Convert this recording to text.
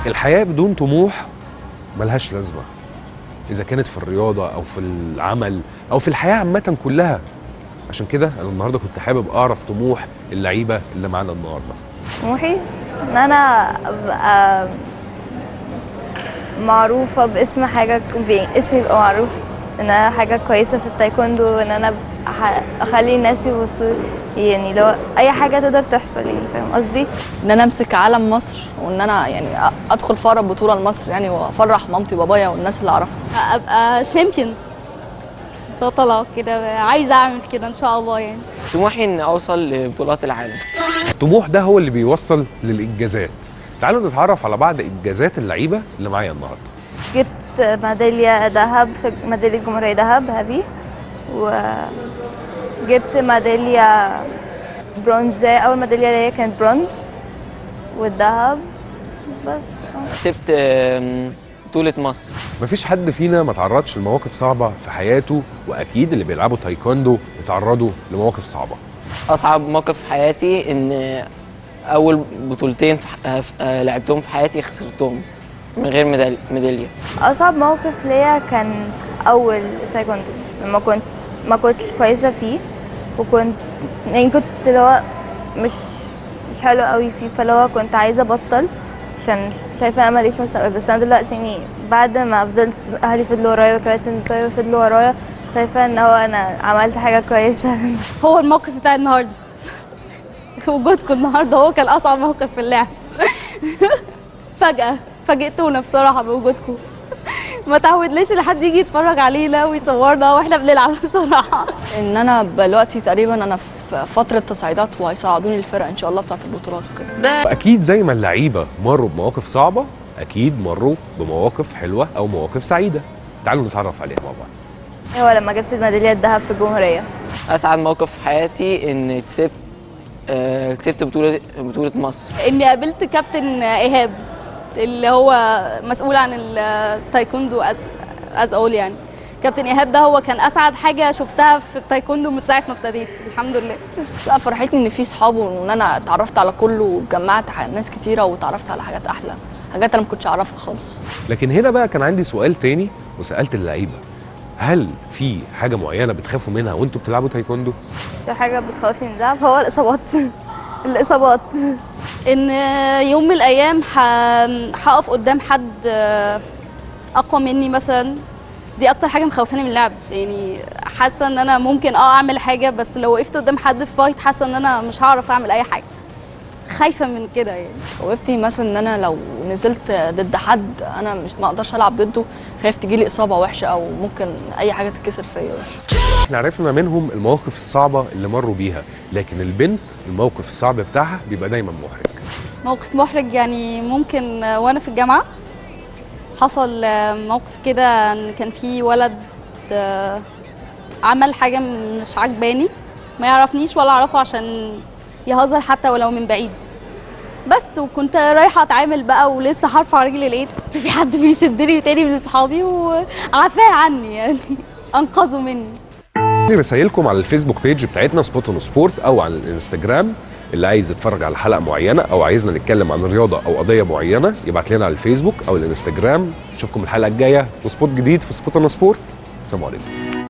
الحياة بدون طموح ملهاش لازمة إذا كانت في الرياضة أو في العمل أو في الحياة عامة كلها عشان كده أنا النهاردة كنت حابب أعرف طموح اللعيبة اللي معانا النهاردة طموحي ان انا ابقى معروفة باسم حاجة بي- اسمي يبقى معروف ان انا حاجة كويسة في التايكوندو ان انا أح- اخلي الناس يبصوا يعني لو اي حاجة تقدر تحصل يعني فاهم قصدي ان انا امسك علم مصر وان انا يعني أ- ادخل في اقرب بطوله لمصر يعني وافرح مامتي وبابايا والناس اللي اعرفهم ابقى شامبيون بطلة كده عايزة اعمل كده ان شاء الله يعني طموحي ان اوصل لبطولات العالم الطموح ده هو اللي بيوصل للإنجازات تعالوا نتعرف على بعض إنجازات اللعيبة اللي معايا النهاردة جبت ميدالية ذهب في ميدالية جمهورية ذهب هافي وجبت ميدالية برونزية أول ميدالية ليا كانت برونز والذهب بس آه. كسبت آم، بطولة مصر مفيش حد فينا ما تعرضش لمواقف صعبة في حياته وأكيد اللي بيلعبوا تايكوندو اتعرضوا لمواقف صعبة اصعب موقف في حياتي ان اول بطولتين في ح- آه، في- آه، لعبتهم في حياتي خسرتهم من غير ميدال- ميدالية أصعب موقف ليا كان أول تايكوندو لما كنت ما كنتش كويسة فيه وكنت يعني كنت اللي هو مش مش حلو قوي فيه فاللي هو كنت عايزة أبطل عشان شايفة أنا ماليش مستقبل بس أنا دلوقتي يعني بعد ما فضلت أهلي فضلوا ورايا وكباتن بتوعي فضلوا ورايا شايفة إن هو أنا عملت حاجة كويسة هو الموقف بتاع النهارده وجودكم النهارده هو كان اصعب موقف في اللعب فجأة فاجئتونا بصراحة بوجودكم ما تعودناش ان حد يجي يتفرج علينا ويصورنا واحنا بنلعب بصراحة ان انا دلوقتي تقريبا انا في فتره تصعيدات وهيصعدوني الفرق ان شاء الله بتاعت البطولات وكده وأكيد زي ما اللعيبة مروا بمواقف صعبة أكيد مروا بمواقف حلوة أو مواقف سعيدة تعالوا نتعرف عليها مع بعض هو لما جبت الميدالية الذهب في الجمهورية اسعد موقف في حياتي ان كسبت آه، كسبت بطولة بطولة مصر اني قابلت كابتن ايهاب اللي هو مسؤول عن التايكوندو از از اول يعني كابتن ايهاب ده هو كان اسعد حاجه شفتها في التايكوندو من ساعه ما ابتديت الحمد لله لا فرحتني ان في صحاب وان انا اتعرفت على كله وجمعت ح- ناس كتيره واتعرفت على حاجات احلى حاجات انا ما كنتش اعرفها خالص لكن هنا بقى كان عندي سؤال تاني وسألت اللعيبة هل في حاجة معينة بتخافوا منها وانتوا بتلعبوا تايكوندو؟ في حاجة بتخوفني من اللعب هو الإصابات الإصابات ان يوم من الايام ح- هقف قدام حد اقوى مني مثلا دي اكتر حاجه مخوفاني من اللعب يعني حاسه ان انا ممكن اه اعمل حاجه بس لو وقفت قدام حد في فايت حاسه ان انا مش هعرف اعمل اي حاجه خايفه من كده يعني خوفتني مثلا ان انا لو نزلت ضد حد انا مش ما اقدرش العب ضده خايف تجيلي اصابه وحشه او ممكن اي حاجه تتكسر فيا بس احنا عرفنا منهم المواقف الصعبة اللي مروا بيها لكن البنت الموقف الصعب بتاعها بيبقى دايما محرج موقف محرج يعني ممكن آه، وانا في الجامعه حصل آه، موقف كده ان كان في ولد آه، عمل حاجه مش عجباني ما يعرفنيش ولا اعرفه عشان يهزر حتى ولو من بعيد بس وكنت رايحه اتعامل بقى ولسه هرفع رجلي لقيت في حد بيشدني تاني من اصحابي وعفاه عني يعني انقذوا مني اللي رسايلكم على الفيسبوك بيج بتاعتنا سبوت اون سبورت او على الانستجرام اللي عايز يتفرج على حلقه معينه او عايزنا نتكلم عن رياضه او قضيه معينه يبعت لنا على الفيسبوك او الانستجرام نشوفكم الحلقه الجايه وسبوت جديد في سبوت اون سبورت سلام عليكم